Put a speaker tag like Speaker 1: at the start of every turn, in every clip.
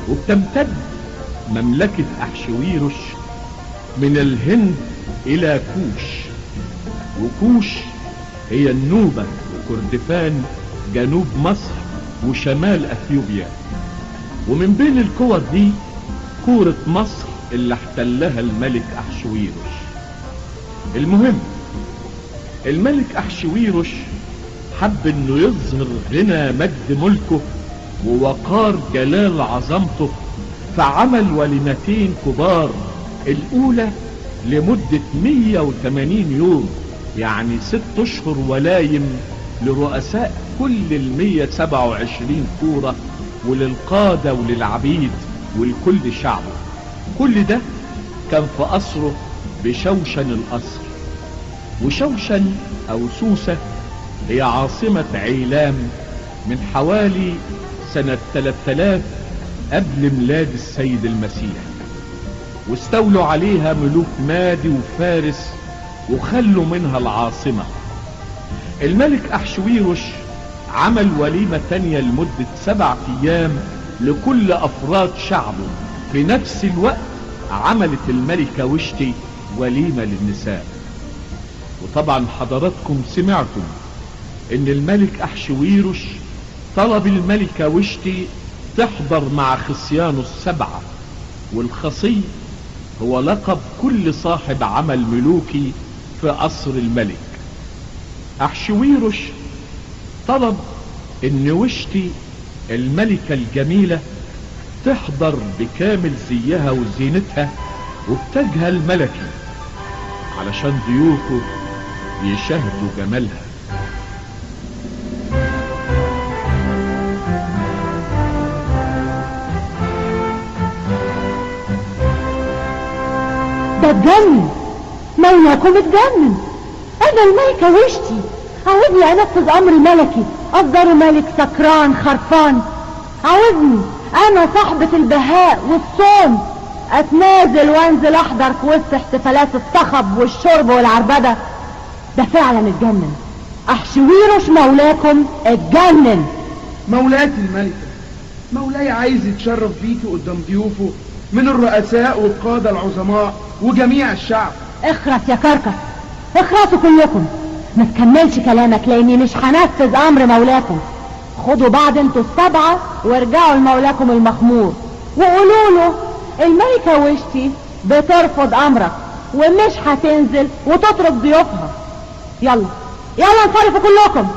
Speaker 1: وبتمتد مملكة أحشويرش من الهند إلى كوش وكوش هي النوبة وكردفان جنوب مصر وشمال أثيوبيا ومن بين الكور دي كورة مصر اللي احتلها الملك أحشويرش المهم الملك أحشويرش حب انه يظهر غنى مجد ملكه ووقار جلال عظمته فعمل وليمتين كبار الاولى لمدة 180 يوم يعني ست اشهر ولايم لرؤساء كل ال 127 كورة وللقادة وللعبيد ولكل شعبه كل ده كان في قصره بشوشن القصر وشوشن او سوسة هي عاصمة عيلام من حوالي سنة 3000 قبل ميلاد السيد المسيح واستولوا عليها ملوك مادي وفارس وخلوا منها العاصمة الملك أحشويرش عمل وليمة تانية لمدة سبع أيام لكل أفراد شعبه في نفس الوقت عملت الملكة وشتي وليمة للنساء وطبعا حضراتكم سمعتم ان الملك احشويرش طلب الملكة وشتي تحضر مع خصيانه السبعة والخصي هو لقب كل صاحب عمل ملوكي في قصر الملك احشويرش طلب ان وشتي الملكة الجميلة تحضر بكامل زيها وزينتها وبتاجها الملكي علشان ضيوفه يشاهدوا جمالها
Speaker 2: ده اتجنن مولاكم اتجنن انا الملكة وشتي عاوزني انفذ امر ملكي افضل ملك سكران خرفان عاوزني انا صاحبة البهاء والصوم اتنازل وانزل احضر في وسط احتفالات الصخب والشرب والعربدة ده فعلا اتجنن احشويرش مولاكم اتجنن
Speaker 3: مولاتي الملكة مولاي عايز يتشرف بيكي قدام ضيوفه من الرؤساء والقادة العظماء وجميع الشعب
Speaker 2: اخرس يا كركس اخرسوا كلكم ما تكملش كلامك لاني مش هنفذ امر مولاكم خدوا بعض انتوا السبعة وارجعوا لمولاكم المخمور وقولوا له الملكة وشتي بترفض امرك ومش هتنزل وتترك ضيوفها يلا يلا انصرفوا كلكم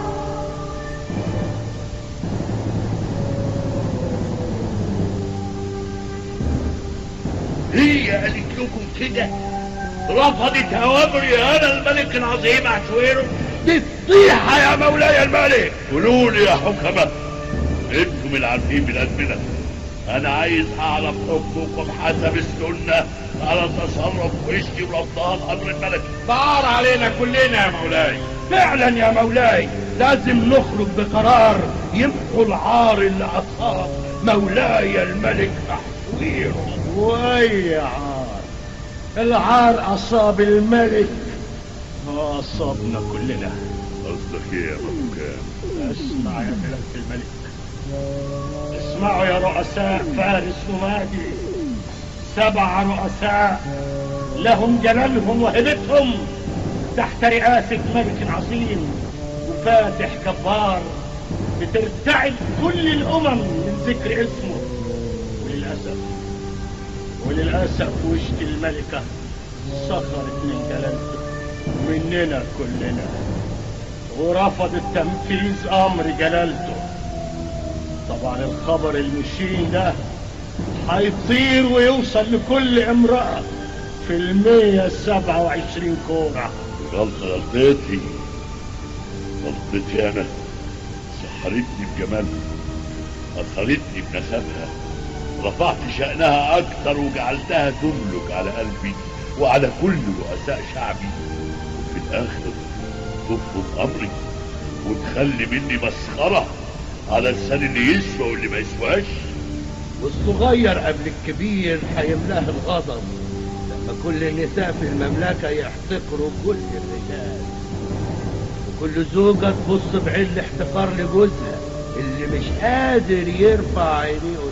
Speaker 4: هي قالت لكم كده رفضت اوامري انا الملك العظيم عشويرو دي فضيحه يا مولاي الملك قولوا لي يا حكماء انتم العارفين بالازمنه انا عايز اعرف حكمكم حسب السنه على تصرف وشتي ورفضان امر الملك
Speaker 5: طار علينا كلنا يا مولاي فعلا يا مولاي لازم نخرج بقرار يمحو العار اللي اصاب مولاي الملك احويرو
Speaker 6: وي عار العار اصاب الملك واصابنا كلنا
Speaker 4: قصدك ايه يا مكان
Speaker 6: اسمع يا جلالة الملك اسمعوا يا رؤساء فارس ومادي سبع رؤساء لهم جلالهم وهبتهم تحت رئاسة ملك عظيم وفاتح كبار بترتعد كل الأمم من ذكر اسمه وللأسف وللأسف وشت الملكة سخرت من جلالته مننا كلنا ورفضت تنفيذ أمر جلالته طبعا الخبر المشين ده هيطير ويوصل لكل امرأة في المية السبعة وعشرين كورة
Speaker 4: غلطة غلطتي غلطتي انا سحرتني بجمالها اثرتني بنسبها رفعت شأنها اكتر وجعلتها تملك على قلبي وعلى كل رؤساء شعبي وفي الاخر ترفض امري وتخلي مني مسخرة على لسان اللي يسوى واللي ما يسواش
Speaker 5: والصغير قبل الكبير هيملاه الغضب لما كل النساء في المملكة يحتقروا كل الرجال وكل زوجة تبص بعين الاحتقار لجوزها اللي مش قادر يرفع عينيه